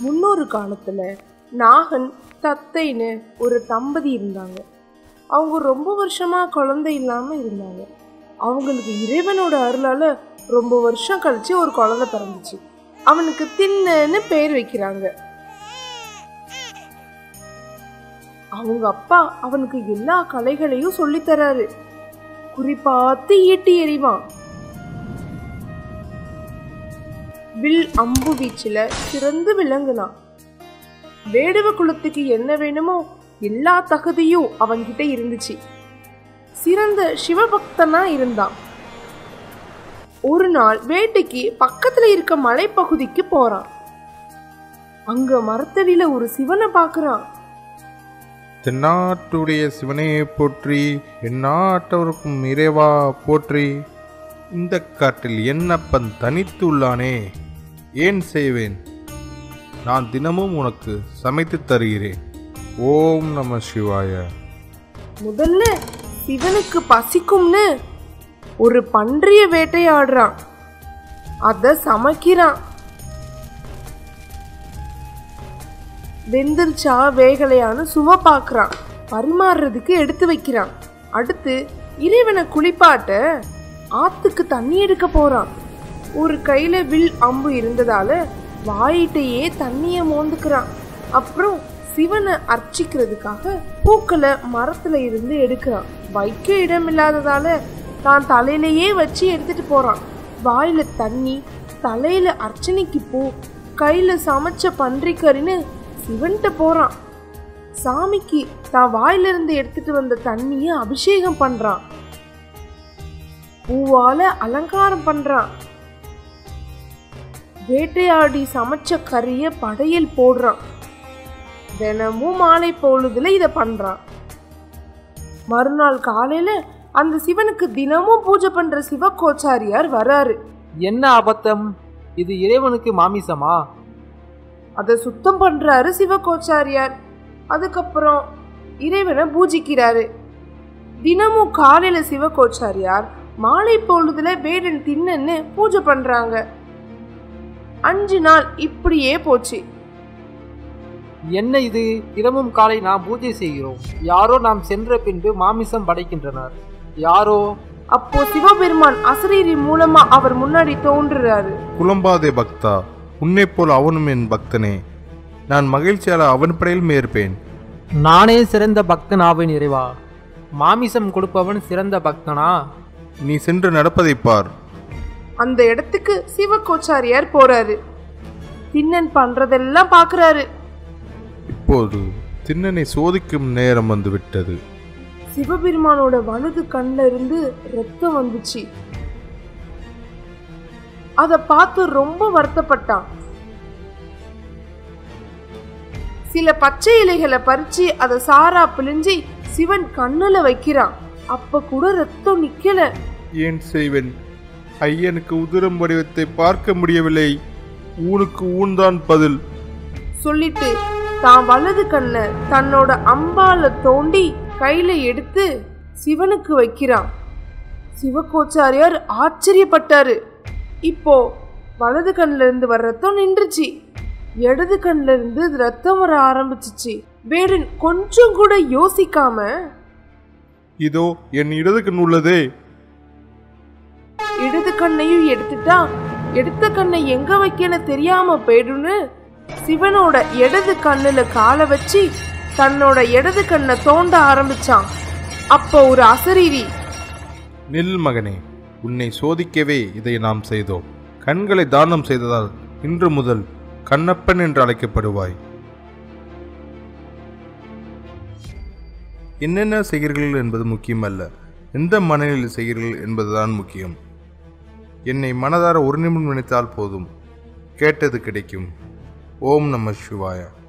முன்னொரு காலத்துல நாகன் தத்தைன்னு ஒரு தம்பதி இருந்தாங்க அவங்க ரொம்ப வருஷமா குழந்தை இல்லாம இருந்தாங்க அவங்களுக்கு இறைவனோட அருளால ரொம்ப வருஷம் கழிச்சு ஒரு குழந்தை பிறந்துச்சு அவனுக்கு தின்னன்னு பேர் வைக்கிறாங்க அவங்க அப்பா அவனுக்கு எல்லா கலைகளையும் சொல்லித் தராரு குறிப்பாத்து ஈட்டி எறிவான் வில் அம்பு வீச்சுல சிறந்து விளங்குனான் வேடுவ குலத்துக்கு என்ன வேணுமோ எல்லா தகுதியும் அவன்கிட்ட இருந்துச்சு சிறந்த சிவபக்தனா இருந்தான் ஒரு நாள் வேட்டைக்கு பக்கத்துல இருக்க மலைப்பகுதிக்கு போறான் அங்க மரத்தடியில ஒரு சிவனை பார்க்கறான் தென்னாட்டுடைய சிவனே போற்றி எந்நாட்டவருக்கும் இறைவா போற்றி இந்த காட்டில் என்னப்பன் தனித்து உள்ளானே ஏன் செய்வேன் நான் தினமும் உனக்கு சமைத்து தருகிறேன் ஓம் நம சிவாய முதல்ல சிவனுக்கு பசிக்கும்னு ஒரு பன்றிய வேட்டையாடுறான் அத சமைக்கிறான் வெந்திருச்சா வேகலையான்னு சுவ பார்க்கறான் பரிமாறுறதுக்கு எடுத்து வைக்கிறான் அடுத்து இறைவனை குளிப்பாட்ட ஆத்துக்கு தண்ணி எடுக்க போறான் ஒரு கையில வில் அம்பு இருந்ததால வாயிட்டையே தண்ணிய மோந்துக்கிறான் அப்புறம் சிவனை அர்ச்சிக்கிறதுக்காக பூக்களை மரத்துல இருந்து எடுக்கிறான் வைக்க இடம் இல்லாததால தான் தலையிலேயே வச்சு எடுத்துட்டு போறான் வாயில தண்ணி தலையில அர்ச்சனைக்கு பூ கையில சமைச்ச பன்றிக்கறின்னு சிவன்கிட்ட போறான் சாமிக்கு தான் வாயிலிருந்து எடுத்துட்டு வந்த தண்ணிய அபிஷேகம் பண்றான் பூவால அலங்காரம் பண்றான் வேட்டையாடி சமைச்ச கறிய படையல் போடுறான் தினமும் மாலை பொழுதுல இத பண்றான் மறுநாள் காலையில அந்த சிவனுக்கு தினமும் பூஜை பண்ற சிவகோச்சாரியார் வராரு என்ன அபத்தம் இது இறைவனுக்கு மாமிசமா அதை சுத்தம் பண்றாரு சிவகோச்சாரியார் அதுக்கப்புறம் இறைவனை பூஜிக்கிறாரு தினமும் காலையில சிவகோச்சாரியார் மாலை பொழுதுல வேடன் தின்னன்னு பூஜை பண்றாங்க அஞ்சு நாள் இப்படியே போச்சு என்ன இது தினமும் காலை நாம் பூஜை செய்கிறோம் யாரோ நாம் சென்ற பின்பு மாமிசம் படைக்கின்றனர் யாரோ அப்போ சிவபெருமான் அசரீரி மூலமா அவர் முன்னாடி தோன்றுறாரு குழம்பாதே பக்தா உன்னைப் போல் அவனும் என் பக்தனே நான் மகிழ்ச்சியால அவன் படையில் மேற்பேன் நானே சிறந்த பக்தன் ஆவேன் இறைவா மாமிசம் கொடுப்பவன் சிறந்த பக்தனா நீ சென்று நடப்பதைப் பார் அந்த இடத்துக்கு சிவகோச்சாரியார் போறாரு தின்னன் பண்றதெல்லாம் பாக்குறாரு இப்போது திண்ணனை சோதிக்கும் நேரம் வந்துவிட்டது சிவபெருமானோட வலது கண்ல இருந்து ரத்தம் வந்துச்சு அத பார்த்து ரொம்ப வருத்தப்பட்டான் சில பச்சை இலைகளை பறிச்சு அதை சாரா பிழிஞ்சி சிவன் கண்ணுல வைக்கிறான் அப்ப கூட ரத்தம் நிக்கல ஏன் செய்வேன் ஐயனுக்கு உதிரம் வடிவத்தை பார்க்க முடியவில்லை ஊனுக்கு ஊன்தான் பதில் சொல்லிட்டு தான் வலது கண்ணை தன்னோட அம்பால தோண்டி கையில எடுத்து சிவனுக்கு வைக்கிறான் சிவகோச்சாரியார் ஆச்சரியப்பட்டாரு இப்போ வலது கண்ணுல இருந்து வர ரத்தம் நின்றுச்சு இடது கண்ணுல இருந்து ரத்தம் வர ஆரம்பிச்சிச்சு வேடன் கொஞ்சம் கூட யோசிக்காம இதோ என் இடது கண் உள்ளதே இடது கண்ணையும் எடுத்துட்டா எடுத்த கண்ணை எங்க வைக்கன்னு தெரியாம போயிடுன்னு சிவனோட இடது கண்ணுல காலை வச்சு தன்னோட இடது கண்ணை தோண்ட ஆரம்பிச்சான் அப்போ ஒரு அசரீரி நில் மகனே உன்னை சோதிக்கவே இதை நாம் செய்தோம் கண்களை தானம் செய்ததால் இன்று முதல் கண்ணப்பன் என்று அழைக்கப்படுவாய் என்னென்ன செய்கிறீர்கள் என்பது முக்கியமல்ல எந்த மனநிலையில் செய்கிறீர்கள் என்பதுதான் முக்கியம் என்னை மனதார ஒரு நிமிடம் நினைத்தால் போதும் கேட்டது கிடைக்கும் ஓம் நம சிவாயா